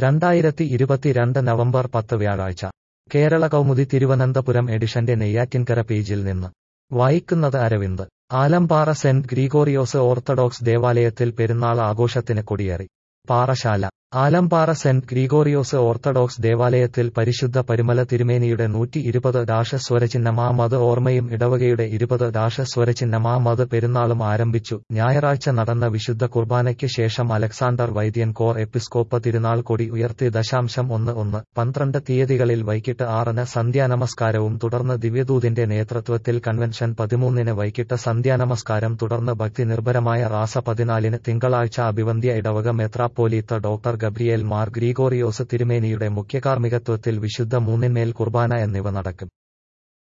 രണ്ടായിരത്തി ഇരുപത്തിരണ്ട് നവംബർ പത്ത് വ്യാഴാഴ്ച കേരള കൗമുദി തിരുവനന്തപുരം എഡിഷന്റെ നെയ്യാറ്റിൻകര പേജിൽ നിന്ന് വായിക്കുന്നത് Aravind Alampara saint Gregorios orthodox ദേവാലയത്തിൽ പെരുന്നാൾ ആഘോഷത്തിന് കൊടിയേറി Parassala Alampara saint Gregorios orthodox ദേവാലയത്തിൽ പരിശുദ്ധ പരിമല തിരുമേനിയുടെ നൂറ്റി ഇരുപത് ഡാഷ സ്വരചിഹ്നമാമത് ഓർമ്മയും ഇടവകയുടെ ഇരുപത് ഡാഷ സ്വരചിഹ്നമാമത് പെരുന്നാളും ആരംഭിച്ചു ഞായറാഴ്ച നടന്ന വിശുദ്ധ കുർബാനയ്ക്ക് ശേഷം അലക്സാണ്ടർ വൈദ്യൻ കോർ എപ്പിസ്കോപ്പ തിരുനാൾ കൊടി ഉയർത്തി ദശാംശം ഒന്ന് ഒന്ന് പന്ത്രണ്ട് തീയതികളിൽ വൈകിട്ട് ആറിന് സന്ധ്യാനമസ്കാരവും തുടർന്ന് ദിവ്യദൂതിന്റെ നേതൃത്വത്തിൽ കൺവെൻഷൻ പതിമൂന്നിന് വൈകിട്ട് സന്ധ്യാനമസ്കാരം തുടർന്ന് ഭക്തി നിർഭരമായ റാസ പതിനാലിന് തിങ്കളാഴ്ച അഭിവന്ധ്യ ഇടവക മെത്രാപ്പോലീത്ത ഡോക്ടർ ഗബ്രിയേൽ മാർ ഗ്രിഗോറിയോസ് തിരുമേനിയുടെ മുഖ്യകാർമ്മികത്വത്തിൽ വിശുദ്ധ മൂന്നിന്മേൽ കുർബാന എന്നിവ നടക്കും